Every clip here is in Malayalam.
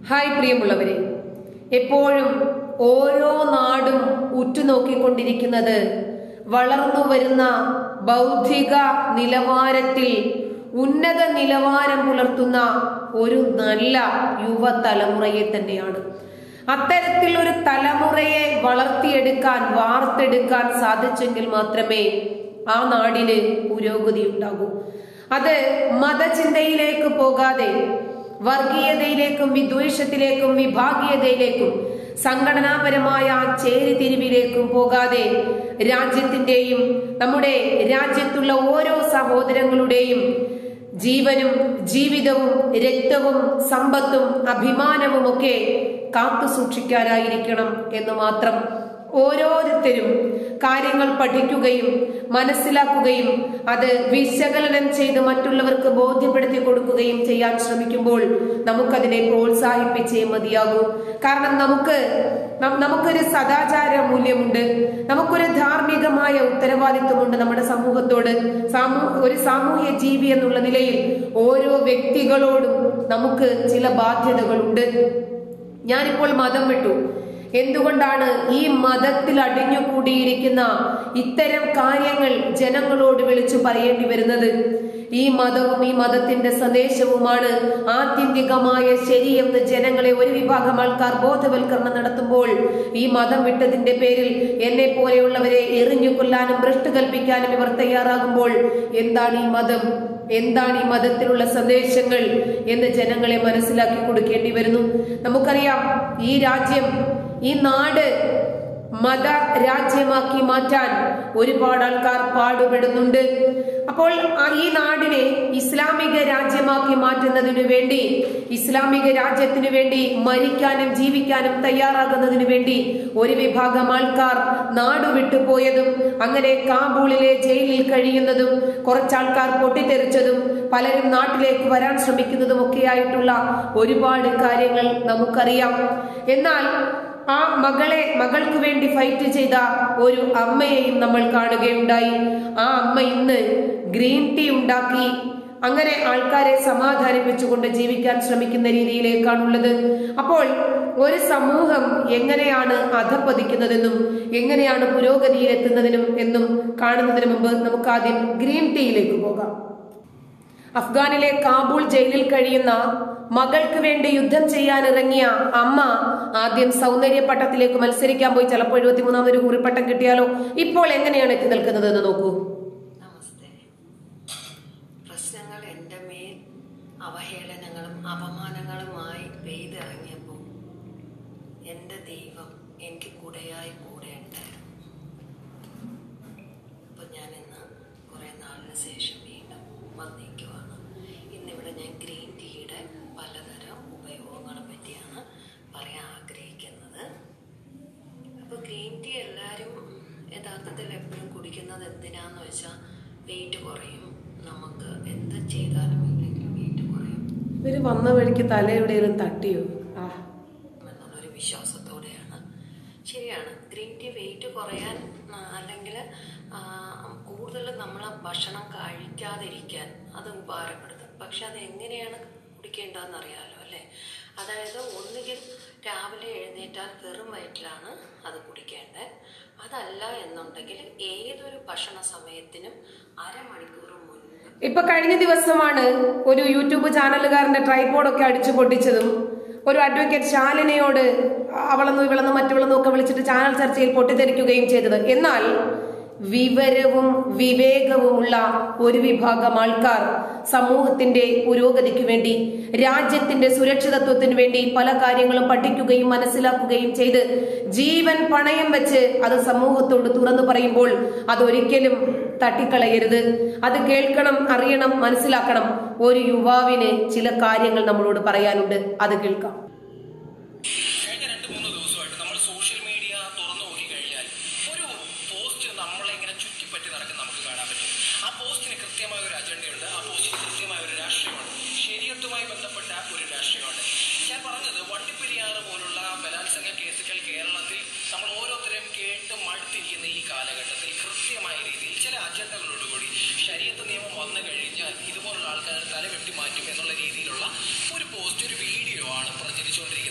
ഹായ് പ്രിയമുള്ളവരെ എപ്പോഴും ഓരോ നാടും ഉറ്റുനോക്കിക്കൊണ്ടിരിക്കുന്നത് വളർന്നു വരുന്ന ബൗദ്ധിക നിലവാരത്തിൽ ഉന്നത നിലവാരം പുലർത്തുന്ന ഒരു നല്ല യുവതലമുറയെ തന്നെയാണ് അത്തരത്തിൽ ഒരു തലമുറയെ വളർത്തിയെടുക്കാൻ വാർത്തെടുക്കാൻ സാധിച്ചെങ്കിൽ മാത്രമേ ആ നാടിന് പുരോഗതി ഉണ്ടാകൂ അത് മതചിന്തയിലേക്ക് പോകാതെ വർഗീയതയിലേക്കും വിദ്വേഷത്തിലേക്കും വിഭാഗീയതയിലേക്കും സംഘടനാപരമായ ചേരിതിരിവിലേക്കും പോകാതെ രാജ്യത്തിന്റെയും നമ്മുടെ രാജ്യത്തുള്ള ഓരോ സഹോദരങ്ങളുടെയും ജീവനും ജീവിതവും രക്തവും സമ്പത്തും അഭിമാനവും ഒക്കെ കാത്തു സൂക്ഷിക്കാനായിരിക്കണം എന്ന് മാത്രം ഓരോരുത്തരും കാര്യങ്ങൾ പഠിക്കുകയും മനസ്സിലാക്കുകയും അത് വിശകലനം ചെയ്ത് മറ്റുള്ളവർക്ക് ബോധ്യപ്പെടുത്തി കൊടുക്കുകയും ചെയ്യാൻ ശ്രമിക്കുമ്പോൾ നമുക്കതിനെ പ്രോത്സാഹിപ്പിച്ചേ മതിയാകൂ കാരണം നമുക്ക് നം- നമുക്കൊരു സദാചാര മൂല്യമുണ്ട് നമുക്കൊരു ധാർമ്മികമായ ഉത്തരവാദിത്വമുണ്ട് നമ്മുടെ സമൂഹത്തോട് സാമൂ ഒരു സാമൂഹ്യ ജീവി എന്നുള്ള നിലയിൽ ഓരോ വ്യക്തികളോടും നമുക്ക് ചില ബാധ്യതകളുണ്ട് ഞാനിപ്പോൾ മതം വിട്ടു എന്തുകൊണ്ടാണ് ഈ മതത്തിൽ അടിഞ്ഞുകൂടിയിരിക്കുന്ന ഇത്തരം കാര്യങ്ങൾ ജനങ്ങളോട് വിളിച്ചു പറയേണ്ടി വരുന്നത് ഈ മതവും ഈ മതത്തിന്റെ സന്ദേശവുമാണ് ആത്യന്തികമായ ശരിയെന്ന് ജനങ്ങളെ ഒരു വിഭാഗം ആൾക്കാർ ബോധവൽക്കരണം നടത്തുമ്പോൾ ഈ മതം വിട്ടതിന്റെ പേരിൽ എന്നെ പോലെയുള്ളവരെ എറിഞ്ഞു കൊല്ലാനും ഭ്രഷ്ട് കൽപ്പിക്കാനും ഇവർ തയ്യാറാകുമ്പോൾ എന്താണ് ഈ മതം എന്താണ് ഈ മതത്തിലുള്ള സന്ദേശങ്ങൾ എന്ന് ജനങ്ങളെ മനസ്സിലാക്കി കൊടുക്കേണ്ടി വരുന്നു നമുക്കറിയാം ഈ രാജ്യം ഈ നാട് മത രാജ്യമാക്കി മാറ്റാൻ ഒരുപാട് ആൾക്കാർ പാടുപെടുന്നുണ്ട് അപ്പോൾ ആ ഈ നാടിനെ ഇസ്ലാമിക രാജ്യമാക്കി മാറ്റുന്നതിനു വേണ്ടി ഇസ്ലാമിക രാജ്യത്തിനു വേണ്ടി മരിക്കാനും ജീവിക്കാനും തയ്യാറാകുന്നതിനു വേണ്ടി ഒരു വിഭാഗം ആൾക്കാർ നാടുവിട്ടു പോയതും അങ്ങനെ കാബൂളിലെ ജയിലിൽ കഴിയുന്നതും കുറച്ചാൾക്കാർ പൊട്ടിത്തെറിച്ചതും പലരും നാട്ടിലേക്ക് വരാൻ ശ്രമിക്കുന്നതും ഒക്കെയായിട്ടുള്ള ഒരുപാട് കാര്യങ്ങൾ നമുക്കറിയാം എന്നാൽ ആ മകളെ മകൾക്ക് വേണ്ടി ഫൈറ്റ് ചെയ്ത ഒരു അമ്മയെയും നമ്മൾ കാണുകയുണ്ടായി ആ അമ്മ ഇന്ന് ഗ്രീൻ ടീ ഉണ്ടാക്കി അങ്ങനെ ആൾക്കാരെ സമാധാനിപ്പിച്ചുകൊണ്ട് ജീവിക്കാൻ ശ്രമിക്കുന്ന രീതിയിലേക്കാണുള്ളത് അപ്പോൾ ഒരു സമൂഹം എങ്ങനെയാണ് അധപ്പതിക്കുന്നതെന്നും എങ്ങനെയാണ് പുരോഗതിയിലെത്തുന്നതിനും എന്നും കാണുന്നതിന് മുമ്പ് നമുക്ക് ആദ്യം ഗ്രീൻ ടീയിലേക്ക് പോകാം അഫ്ഗാനിലെ കാബൂൾ ജയിലിൽ കഴിയുന്ന മകൾക്ക് വേണ്ടി യുദ്ധം ചെയ്യാൻ ഇറങ്ങിയ അമ്മ ആദ്യം സൗന്ദര്യ പട്ടത്തിലേക്ക് മത്സരിക്കാൻ പോയി ചിലപ്പോൾ എഴുപത്തിമൂന്നാമത് ഒരു കുറിപ്പട്ടം കിട്ടിയാലോ ഇപ്പോൾ എങ്ങനെയാണ് എത്തി നിൽക്കുന്നത് എന്ന് നോക്കൂ നമസ്തേ പ്രശ്നങ്ങൾ എൻ്റെ മേൽ അവഹേളനങ്ങളും അപമാനങ്ങളുമായി പെയ്തിറങ്ങിയപ്പോൾ എൻ്റെ ദൈവം എനിക്ക് കൂടെയായി കൂടെ ഉണ്ടായിരുന്നു അപ്പോൾ ഞാൻ ഇന്ന് കുറേ നാളിന് ശേഷം വീണ്ടും വന്നിരിക്കുവാണ് ഇന്നിവിടെ ഞാൻ ഗ്രീൻ ടീയുടെ പലതരം ഉപയോഗങ്ങളെ പറ്റിയാണ് പറയാൻ ആഗ്രഹിക്കുന്നത് അപ്പോൾ ഗ്രീൻ ടീ എല്ലാവരും യഥാർത്ഥത്തിൽ എപ്പോഴും കുടിക്കുന്നത് എന്തിനാന്ന് വെച്ചാൽ വെയിറ്റ് കുറയും നമുക്ക് എന്ത് ചെയ്താലും ഇല്ലെങ്കിലും വെയിറ്റ് കുറയും ഇവര് വന്ന വഴിക്ക് തല എവിടെയെങ്കിലും തട്ടിയോ ആ എന്നുള്ളൊരു വിശ്വാസത്തോടെയാണ് ശരിയാണ് ഗ്രീൻ ടീ വെയിറ്റ് കുറയാൻ അല്ലെങ്കിൽ കൂടുതൽ നമ്മൾ ഭക്ഷണം കഴിക്കാതിരിക്കാൻ അത് ഉപകാരപ്പെടുത്തും പക്ഷെ അത് എങ്ങനെയാണ് കുടിക്കേണ്ടതെന്ന് അറിയാമല്ലോ അല്ലേ അതായത് ഒന്നുകിൽ രാവിലെ എഴുന്നേറ്റാൽ വെറും വയറ്റിലാണ് അത് കുടിക്കേണ്ടത് അതല്ല എന്നുണ്ടെങ്കിൽ ഏതൊരു ഭക്ഷണ സമയത്തിനും അരമണിക്കൂർ മുൻപ് ഇപ്പൊ കഴിഞ്ഞ ദിവസമാണ് ഒരു യൂട്യൂബ് ചാനലുകാരന്റെ ട്രൈപോഡൊക്കെ അടിച്ചു പൊട്ടിച്ചതും ഒരു അഡ്വക്കേറ്റ് ശാലിനയോട് അവളെന്നും ഇവളെന്നും മറ്റുള്ളെന്നും ഒക്കെ വിളിച്ചിട്ട് ചാനൽ ചർച്ചയിൽ പൊട്ടിത്തെറിക്കുകയും ചെയ്തത് എന്നാൽ വിവരവും വിവേകവുമുള്ള ഒരു വിഭാഗം ആൾക്കാർ സമൂഹത്തിന്റെ പുരോഗതിക്ക് വേണ്ടി രാജ്യത്തിന്റെ സുരക്ഷിതത്വത്തിന് വേണ്ടി പല കാര്യങ്ങളും പഠിക്കുകയും മനസ്സിലാക്കുകയും ചെയ്ത് ജീവൻ പണയം വെച്ച് അത് സമൂഹത്തോട് തുറന്നു പറയുമ്പോൾ അതൊരിക്കലും തട്ടിക്കളയരുത് അത് കേൾക്കണം അറിയണം മനസ്സിലാക്കണം ഒരു യുവാവിന് ചില കാര്യങ്ങൾ നമ്മളോട് പറയാനുണ്ട് അത് കേൾക്കാം കഴിഞ്ഞ രണ്ട് മൂന്ന് ദിവസമായിട്ട് നമ്മൾ സോഷ്യൽ മീഡിയ തുറന്നു നോക്കി കഴിഞ്ഞാൽ ഒരു പോസ്റ്റ് നമ്മളെ ഇങ്ങനെ ചുറ്റിപ്പറ്റി നടക്കുന്ന നമുക്ക് കാണാൻ പറ്റും ആ പോസ്റ്റിന് കൃത്യമായ ഒരു അജണ്ടയുണ്ട് ആ പോസ്റ്റിന് കൃത്യമായ ഒരു രാഷ്ട്രീയമുണ്ട് ശരിയത്തുമായി ബന്ധപ്പെട്ട ഒരു രാഷ്ട്രീയമുണ്ട് ഞാൻ പറഞ്ഞത് വണ്ടിപ്പെരിയാറ് പോലുള്ള ബലാത്സംഗ കേസുകൾ കേരളത്തിൽ നമ്മൾ ഓരോരുത്തരെയും കേട്ട് മടുത്തിരിക്കുന്ന ഈ കാലഘട്ടത്തിൽ കൃത്യമായ രീതിയിൽ ചില അജണ്ടകളോടുകൂടി ശരീരത്ത് നിയമം വന്നു കഴിഞ്ഞാൽ ഇതുപോലുള്ള ആൾക്കാർ തല വെട്ടി മാറ്റും എന്നുള്ള രീതിയിലുള്ള ഒരു പോസ്റ്റ് ഒരു വീഡിയോ ആണ് പ്രചരിച്ചുകൊണ്ടിരിക്കുന്നത്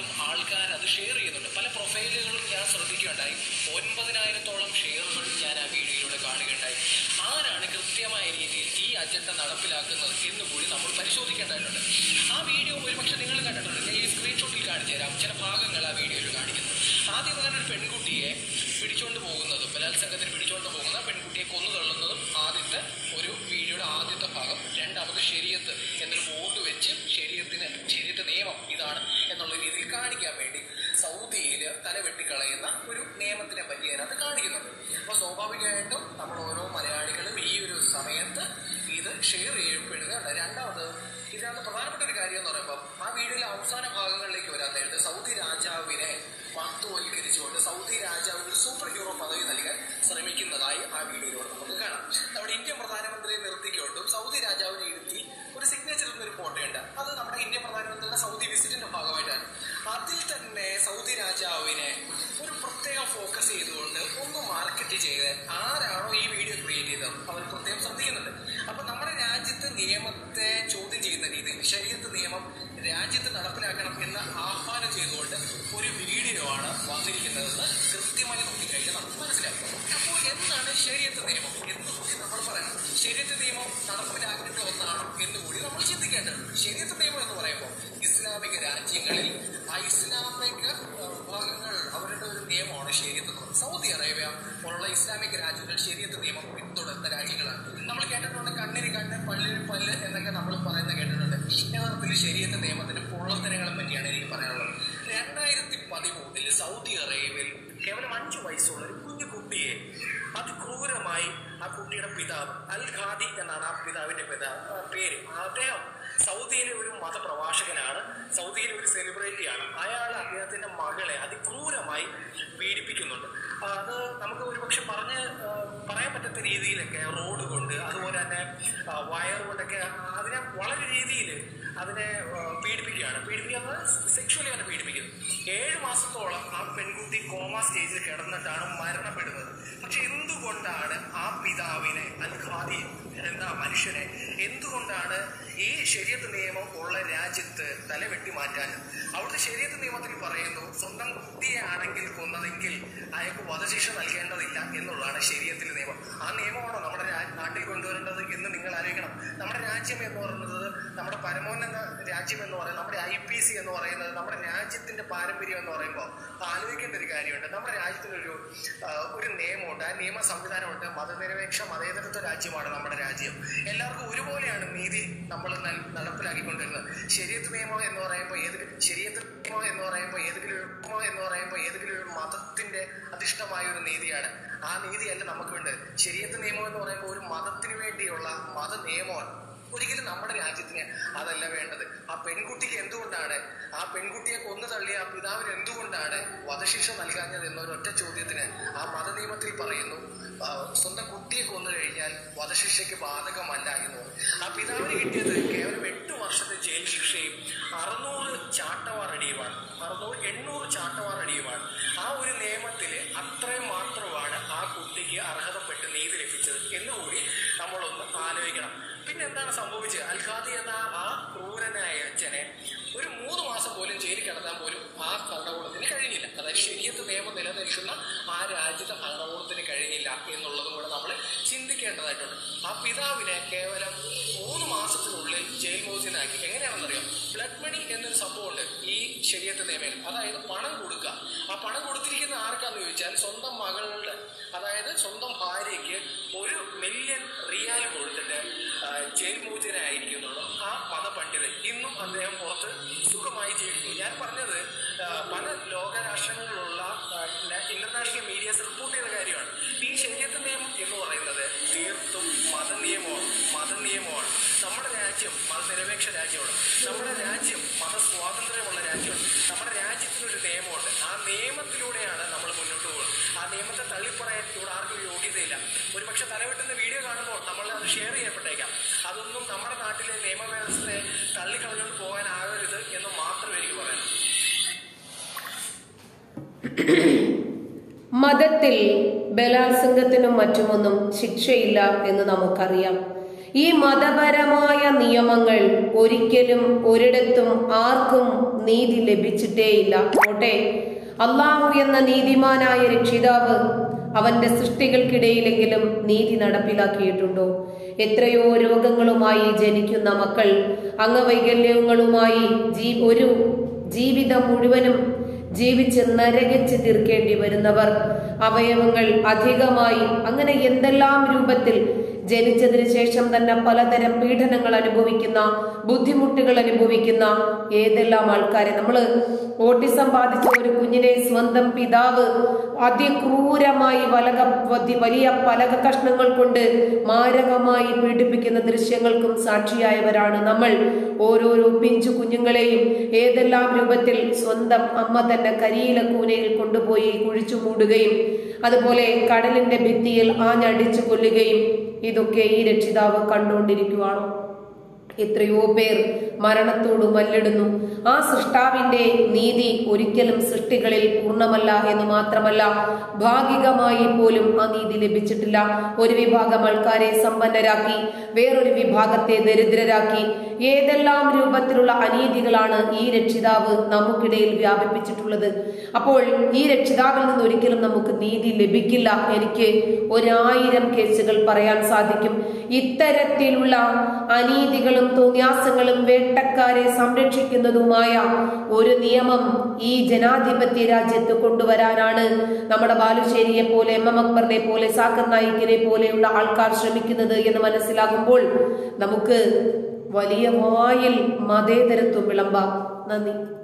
വീണ്ടും ആൾക്കാർ അത് ഷെയർ ചെയ്യുന്നുണ്ട് പല പ്രൊഫൈലുകളും ഞാൻ ശ്രദ്ധിക്കുകയുണ്ടായി ഒൻപതിനായിരത്തോളം ഷെയറുകൾ ഞാൻ ആ വീഡിയോയിലൂടെ കാണുകയുണ്ടായി ആരാണ് കൃത്യമായ രീതിയിൽ ഈ അജണ്ട നടപ്പിലാക്കുന്നത് എന്ന് കൂടി നമ്മൾ പരിശോധിക്കേണ്ടതായിട്ടുണ്ട് ആ വീഡിയോ ഒരുപക്ഷെ നിങ്ങൾ കണ്ടിട്ടുണ്ട് ഞാൻ ഈ സ്ക്രീൻഷോട്ടിൽ കാണിച്ചു തരാം ചില ഭാഗങ്ങൾ ആ വീഡിയോയിൽ കാണിക്കുന്നത് ആദ്യം തന്നെ ഒരു പെൺകുട്ടിയെ പിടിച്ചുകൊണ്ട് പോകുന്നതും ബലാത്സംഗത്തിന് പിടിച്ചുകൊണ്ട് പോകുന്ന പെൺകുട്ടിയെ കൊന്നു തള്ളുന്നതും ആദ്യത്തെ ഒരു വീഡിയോയുടെ ആദ്യത്തെ ഭാഗം രണ്ടാമത് ശരീരത്ത് എന്നൊരു ബോർഡ് വെച്ച് ശരീരത്തിന് ശരീരത്തെ നിയമം ഇതാണ് എന്നുള്ള രീതിയിൽ കാണിക്കാൻ വേണ്ടി സൗദിയിൽ തല വെട്ടിക്കളയുന്ന ഒരു നിയമത്തിനെ പറ്റി അതിനകത്ത് കാണിക്കുന്നുണ്ട് അപ്പോൾ സ്വാഭാവികമായിട്ടും നമ്മൾ ഓരോ മലയാളികളും ഈ ഒരു സമയത്ത് ഇത് ഷെയർ ചെയ്യപ്പെടുന്നുണ്ട് രണ്ടാമത് ഇതിനകത്ത് പ്രധാനപ്പെട്ട ഒരു കാര്യം എന്ന് പറയുമ്പോൾ ആ വീഡിയോയിലെ അവസാന ഭാഗങ്ങളിലേക്ക് വരാൻ നേരത്തെ സൗദി രാജാവിനെ മഹത്വവൽക്കരിച്ചുകൊണ്ട് സൗദി രാജാവ് ഒരു സൂപ്പർ ഹീറോ പദവി നൽകാൻ ശ്രമിക്കുന്നതായി ആ വീഡിയോയിലൂടെ നമുക്ക് കാണാം നമ്മുടെ ഇന്ത്യൻ പ്രധാനമന്ത്രിയെ നിർത്തിക്കൊണ്ടും സൗദി രാജാവിനെ ഇരുത്തി ഒരു സിഗ്നേച്ചർ ഒരു ഫോട്ടോയുണ്ട് അത് നമ്മുടെ ഇന്ത്യൻ പ്രധാനമന്ത്രിയുടെ സൗദി വിസിറ്റിന്റെ ഭാഗമായിട്ടാണ് അതിൽ തന്നെ സൗദി രാജാവിനെ ഒരു പ്രത്യേക ഫോക്കസ് ചെയ്തുകൊണ്ട് ഒന്ന് മാർക്കറ്റ് ചെയ്ത് ആരാണോ ഈ വീഡിയോ ക്രിയേറ്റ് ചെയ്തത് അവർ പ്രത്യേകം ശ്രദ്ധിക്കുന്നുണ്ട് അപ്പൊ നമ്മുടെ രാജ്യത്തെ നിയമത്തെ ചോദ്യം ചെയ്യുന്ന രീതിയിൽ ശരീരത്ത് നിയമം രാജ്യത്ത് നടപ്പിലാക്കണം എന്ന് ആഹ്വാനം ചെയ്തുകൊണ്ട് ഒരു വീഡിയോ ആണ് വന്നിരിക്കുന്നതെന്ന് കൃത്യമായി നോക്കിക്കഴിഞ്ഞാൽ നമുക്ക് മനസ്സിലാക്കും അപ്പോൾ എന്താണ് ശരീരത്ത് നിയമം എന്ന് കൂടി നമ്മൾ പറയണം ശരീരത്ത് നിയമം നടപ്പിലാക്കേണ്ട ഒന്നാണ് എന്ന് കൂടി നമ്മൾ ചിന്തിക്കേണ്ടതുണ്ട് ശരീരത്ത് നിയമം എന്ന് പറയുമ്പോൾ ഇസ്ലാമിക രാജ്യങ്ങളിൽ ആ ഇസ്ലാമിക ഏഹ്, വിഭാഗങ്ങൾ അവരുടെ ഒരു നിയമമാണ് ശരീരത്ത് നിയമം സൗദി അറേബ്യ പോലുള്ള ഇസ്ലാമിക രാജ്യങ്ങൾ ശരീരത്ത് നിയമം പിന്തുടർന്ന രാജ്യങ്ങളാണ് നമ്മൾ കേട്ടിട്ടുണ്ട് കണ്ണിന് കണ്ണ് പല്ലിന് പല്ല് എന്നൊക്കെ നമ്മൾ പറയുന്നത് കേട്ടിട്ടുണ്ട് യഥാർത്ഥത്തിൽ ശരീരത്തെ നിയമത്തിന്റെ പൊള്ളത്തരങ്ങളെ പറ്റിയാണ് എനിക്ക് പറയാനുള്ളത് രണ്ടായിരത്തി പതിമൂന്നിൽ സൗദി അറേബ്യയിൽ കേവലം അഞ്ചു വയസ്സുള്ള ഒരു കുഞ്ഞു കുട്ടിയെ അതിക്രൂരമായി ആ കുട്ടിയുടെ പിതാവ് അൽ ഖാദി എന്നാണ് ആ പിതാവിന്റെ പിതാ ആ പേര് അദ്ദേഹം സൗദിയിലെ ഒരു മതപ്രഭാഷകനാണ് സൗദിയിലെ ഒരു സെലിബ്രിറ്റിയാണ് അയാൾ അദ്ദേഹത്തിന്റെ മകളെ അതിക്രൂരമായി പീഡിപ്പിക്കുന്നുണ്ട് ആ, അത് നമുക്ക് ഒരുപക്ഷെ പറഞ്ഞ് ആ, പറയാൻ പറ്റാത്ത രീതിയിലൊക്കെ റോഡ് കൊണ്ട് അതുപോലെ തന്നെ ആ, വയർ കൊണ്ടൊക്കെ അതിനെ വളരെ രീതിയിൽ അതിനെ ആ, പീഡിപ്പിക്കുകയാണ് പീഡിപ്പിക്കുന്നത് സെക്ഷുവലി അവനെ പീഡിപ്പിക്കുന്നത് ഏഴ് മാസത്തോളം ആ പെൺകുട്ടി കോമ സ്റ്റേജിൽ കിടന്നിട്ടാണ് മരണപ്പെടുന്നത് പക്ഷെ എന്തുകൊണ്ടാണ് ആ പിതാവിനെ അൽ ഖാദി എന്താ മനുഷ്യനെ എന്തുകൊണ്ടാണ് ഈ ശരീരത്ത് നിയമം ഉള്ള രാജ്യത്ത് തല വെട്ടി മാറ്റാൻ അവിടുത്തെ ശരീരത്ത് നിയമത്തിൽ പറയുന്നു സ്വന്തം കുട്ടിയെ ആണെങ്കിൽ കൊന്നതെങ്കിൽ അയാൾക്ക് വധശിക്ഷ നൽകേണ്ടതില്ല എന്നുള്ളതാണ് ശരീരത്തിലെ നിയമം ആ നിയമമാണോ നമ്മുടെ രാ- നാട്ടിൽ കൊണ്ടുവരേണ്ടത് എന്ന് നിങ്ങൾ ആലോചിക്കണം നമ്മുടെ രാജ്യം എന്ന് പറയുന്നത് നമ്മുടെ പരമോന്നത രാജ്യം എന്ന് പറയുന്നത് നമ്മുടെ ഐ പി സി എന്ന് പറയുന്നത് നമ്മുടെ രാജ്യത്തിന്റെ പാരമ്പര്യം എന്ന് പറയുമ്പോൾ ആലോചിക്കേണ്ട ഒരു കാര്യമുണ്ട് നമ്മുടെ രാജ്യത്തിനൊരു ആ, ഒരു നിയമമുണ്ട് ആ നിയമ സംവിധാനമുണ്ട് മതനിരപേക്ഷ മതേതരത്വ രാജ്യമാണ് നമ്മുടെ രാജ്യം എല്ലാവർക്കും ഒരുപോലെയാണ് നീതി നമ്മൾ നൽ- നടപ്പിലാക്കിക്കൊണ്ടിരുന്നത് ശരീരത്ത് നിയമം എന്ന് പറയുമ്പോൾ ഏതെങ്കിലും ശരീരത്ത് നിയമം എന്ന് പറയുമ്പോൾ ഏതെങ്കിലും ഒരു നിയമം എന്ന് പറയുമ്പോൾ ഏതെങ്കിലും ഒരു മതത്തിന്റെ അധിഷ്ഠമായ ഒരു നീതിയാണ് ആ നീതിയല്ല നമുക്ക് വേണ്ടത് ശരീരത്ത് നിയമം എന്ന് പറയുമ്പോൾ ഒരു മതത്തിന് വേണ്ടിയുള്ള മത നിയമമാണ് ഒരിക്കലും നമ്മുടെ രാജ്യത്തിന് അതല്ല വേണ്ടത് ആ പെൺകുട്ടിക്ക് എന്തുകൊണ്ടാണ് ആ പെൺകുട്ടിയെ കൊന്നു തള്ളിയ ആ പിതാവിന് എന്തുകൊണ്ടാണ് വധശിക്ഷ നൽകാഞ്ഞത് എന്നൊരൊറ്റ ചോദ്യത്തിന് ആ മതനിയമത്തിൽ പറയുന്നു ആ, സ്വന്തം കുട്ടിയെ കൊന്നു കഴിഞ്ഞാൽ വധശിക്ഷയ്ക്ക് ബാധകമല്ല എന്ന് പറയും. ആ പിതാവിന് കിട്ടിയത് കേവലം എട്ട് വർഷത്തെ ജയിൽ ശിക്ഷയും അറുന്നൂറ് ചാട്ടവാർ അടിയുമാണ് അറുന്നൂറ് എണ്ണൂറ് ചാട്ടവാർ അടിയുമാണ് ആ ഒരു നിയമത്തിൽ അത്രയും മാത്രമാണ് ആ കുട്ടിക്ക് അർഹതപ്പെട്ട് നീതി ലഭിച്ചത് എന്നുകൂടി നമ്മളൊന്ന് ആലോചിക്കണം പിന്നെ എന്താണ് സംഭവിച്ചത് അൽഖാദി എന്ന ആ ക്രൂരനായ അച്ഛനെ ഒരു മൂന്ന് മാസം പോലും ജയിലിൽ കിടത്താൻ പോലും ആ ഭരണകൂടത്തിന് കഴിഞ്ഞില്ല അതായത് ശരിയത്ത് നിയമം നിലനിൽക്കുന്ന ആ രാജ്യത്തെ ഭരണകൂടത്തിന് കഴിഞ്ഞില്ല എന്നുള്ളതും കൂടെ നമ്മൾ ചിന്തിക്കേണ്ടതായിട്ടുണ്ട് ആ പിതാവിനെ കേവലം മൂന്ന് മാസത്തിനുള്ളിൽ ജയിൽ മോചനാക്കി എങ്ങനെയാണെന്നറിയാം ബ്ലഡ് മണി എന്നൊരു സംഭവമുണ്ട് ഈ ശരിയത്തെ നിയമം അതായത് പണം കൊടുക്കുക ആ പണം കൊടുത്തിരിക്കുന്ന ആർക്കാന്ന് ചോദിച്ചാൽ സ്വന്തം മകളുടെ അതായത് സ്വന്തം ഭാര്യയ്ക്ക് ഒരു മില്യൺ റിയാൽ കൊടുത്തിട്ട് ആ, ജയിൽ മോചനായിരിക്കുന്നുള്ളൂ ആ മതപണ്ഡിതൻ ഇന്നും അദ്ദേഹം പുറത്ത് സുഖമായി ജീവിക്കുന്നു ഞാൻ പറഞ്ഞത് ആ, പല ലോകരാഷ്ട്രങ്ങളിലുള്ള ഇന്റർനാഷണൽ മീഡിയസ് റിപ്പോർട്ട് ചെയ്ത കാര്യമാണ് ഈ ശരീരത്തെ നിയമം എന്ന് പറയുന്നത് തീർത്തും മതനിയമമാണ് മതനിയമമാണ് നമ്മുടെ രാജ്യം മതനിരപേക്ഷ രാജ്യമാണ് നമ്മുടെ രാജ്യം മതസ്വാതന്ത്ര്യമുള്ള രാജ്യമാണ് നമ്മുടെ രാജ്യത്തിനൊരു നിയമമുണ്ട് ആ നിയമത്തിലൂടെയാണ് നമ്മൾ മുന്നോട്ട് പോകുന്നത് ആ നിയമത്തെ തള്ളിപ്പറയാൻ ഇവിടെ ആർക്കും യോഗ്യതയില്ല ഒരുപക്ഷെ തലവെട്ടുന്ന വീഡിയോ കാണുമ്പോൾ നമ്മൾ അത് ഷെയർ ചെയ്യപ്പെട്ടേക്കാം അതൊന്നും നമ്മുടെ നാട്ടിലെ നിയമവ്യവസ്ഥയെ തള്ളിക്കളഞ്ഞുകൊണ്ട് പോകാനാകരുത് എന്ന് മാത്രമേ എനിക്ക് പറയാം മതത്തിൽ ബലാത്സംഗത്തിനും മറ്റുമൊന്നും ശിക്ഷയില്ല എന്ന് നമുക്കറിയാം ഈ മതപരമായ നിയമങ്ങൾ ഒരിക്കലും ഒരിടത്തും ആർക്കും നീതി ലഭിച്ചിട്ടേയില്ല ഓട്ടെ അള്ളാഹു എന്ന നീതിമാനായ രക്ഷിതാവ് അവന്റെ സൃഷ്ടികൾക്കിടയിലെങ്കിലും നീതി നടപ്പിലാക്കിയിട്ടുണ്ടോ എത്രയോ രോഗങ്ങളുമായി ജനിക്കുന്ന മക്കൾ അംഗവൈകല്യങ്ങളുമായി ജീ ഒരു ജീവിതം മുഴുവനും ജീവിച്ച് നരകിച്ച് തീർക്കേണ്ടി വരുന്നവർ അവയവങ്ങൾ അധികമായി അങ്ങനെ എന്തെല്ലാം രൂപത്തിൽ ജനിച്ചതിന് ശേഷം തന്നെ പലതരം പീഡനങ്ങൾ അനുഭവിക്കുന്ന ബുദ്ധിമുട്ടുകൾ അനുഭവിക്കുന്ന ഏതെല്ലാം ആൾക്കാരെ നമ്മൾ ഓട്ടിസം ബാധിച്ച ഒരു കുഞ്ഞിനെ സ്വന്തം പിതാവ് അതിക്രൂരമായി വലക വതി- വലിയ പലക കഷ്ണങ്ങൾ കൊണ്ട് മാരകമായി പീഡിപ്പിക്കുന്ന ദൃശ്യങ്ങൾക്കും സാക്ഷിയായവരാണ് നമ്മൾ ഓരോരോ പിഞ്ചു കുഞ്ഞുങ്ങളെയും ഏതെല്ലാം രൂപത്തിൽ സ്വന്തം അമ്മ തന്നെ കരിയില കൂനയിൽ കൊണ്ടുപോയി കുഴിച്ചു മൂടുകയും അതുപോലെ കടലിന്റെ ഭിത്തിയിൽ ആഞ്ഞടിച്ചു കൊല്ലുകയും ഇതൊക്കെ ഈ രക്ഷിതാവ് കണ്ടുകൊണ്ടിരിക്കുവാണോ എത്രയോ പേർ മരണത്തോട് മല്ലിടുന്നു ആ സൃഷ്ടാവിന്റെ നീതി ഒരിക്കലും സൃഷ്ടികളിൽ പൂർണ്ണമല്ല എന്ന് മാത്രമല്ല ഭാഗികമായി പോലും ആ നീതി ലഭിച്ചിട്ടില്ല ഒരു വിഭാഗം ആൾക്കാരെ സമ്പന്നരാക്കി വേറൊരു വിഭാഗത്തെ ദരിദ്രരാക്കി ഏതെല്ലാം രൂപത്തിലുള്ള അനീതികളാണ് ഈ രക്ഷിതാവ് നമുക്കിടയിൽ വ്യാപിപ്പിച്ചിട്ടുള്ളത് അപ്പോൾ ഈ രക്ഷിതാവിൽ നിന്ന് ഒരിക്കലും നമുക്ക് നീതി ലഭിക്കില്ല എനിക്ക് ഒരായിരം കേസുകൾ പറയാൻ സാധിക്കും ഇത്തരത്തിലുള്ള അനീതികളും തോന്യാസങ്ങളും വേട്ടക്കാരെ സംരക്ഷിക്കുന്നതുമായ ഒരു നിയമം ഈ ജനാധിപത്യ രാജ്യത്ത് കൊണ്ടുവരാനാണ് നമ്മുടെ ബാലുശ്ശേരിയെ പോലെ എം എം അക്ബറിനെ പോലെ സാക്കർ നായിക്കിനെ പോലെയുള്ള ആൾക്കാർ ശ്രമിക്കുന്നത് എന്ന് മനസ്സിലാകുമ്പോൾ നമുക്ക് വലിയ വായിൽ മതേതരത്വം വിളമ്പാം നന്ദി